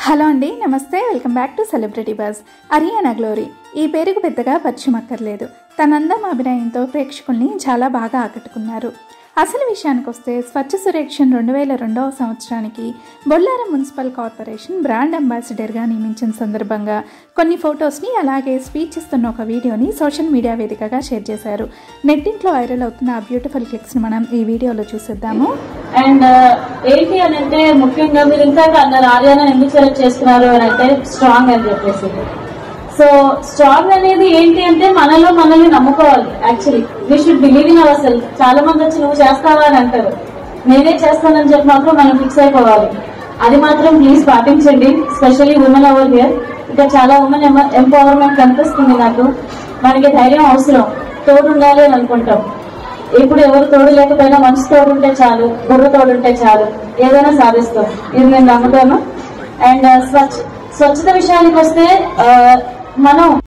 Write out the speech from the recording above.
hello అండి నమస్తే welcome back to celebrity buzz Ariana Glory ఈ పేరుకు పెద్దగా పరిచయం అక్కర్లేదు తన అందం అభినయంతో ప్రేక్షకుల్ని చాలా బాగా ఆకట్టుకున్నారు అసలు విషయానికి వస్తే స్వచ్ఛ సురక్షణ్ రెండు వేల రెండవ సంవత్సరానికి బొల్లారం మున్సిపల్ కార్పొరేషన్ బ్రాండ్ అంబాసిడర్గా నియమించిన సందర్భంగా కొన్ని ఫొటోస్ని అలాగే స్పీచ్ ఇస్తున్న ఒక వీడియోని సోషల్ మీడియా వేదికగా షేర్ చేశారు నెట్టింట్లో వైరల్ అవుతున్న ఆ బ్యూటిఫుల్ క్లిప్స్ని మనం ఈ వీడియోలో చూసేద్దాము అండ్ ఏంటి అని అంటే ముఖ్యంగా మీరు ఇందాక అన్నారు ఆర్యానా ఎందుకు సెలెక్ట్ చేసుకున్నారు అని అంటే స్ట్రాంగ్ అని చెప్పేసి సో స్ట్రాంగ్ అనేది ఏంటి అంటే మనలో మనల్ని నమ్ముకోవాలి actually we should believe in our self చాలా మంది వచ్చి నువ్వు చేస్తావా అని అంటారు నేనే చేస్తానని చెప్పి మాత్రం మనం ఫిక్స్ అయిపోవాలి అది మాత్రం ప్లీజ్ పాటించండి స్పెషల్లీ ఉమెన్ ఓవర్ హియర్ ఇంకా చాలా ఉమెన్ ఎంపవర్మెంట్ కనిపిస్తుంది నాకు మనకి ధైర్యం అవసరం తోడు ఉండాలి అని అనుకుంటాం ఇప్పుడు ఎవరు తోడు లేకపోయినా మనసు తోడు ఉంటే చాలు బుర్ర తోడు ఉంటే చాలు ఏదైనా సాధిస్తాం ఇది నేను నమ్ముతాను అండ్ స్వచ్ఛ స్వచ్ఛత విషయానికి వస్తే ఆ, మనం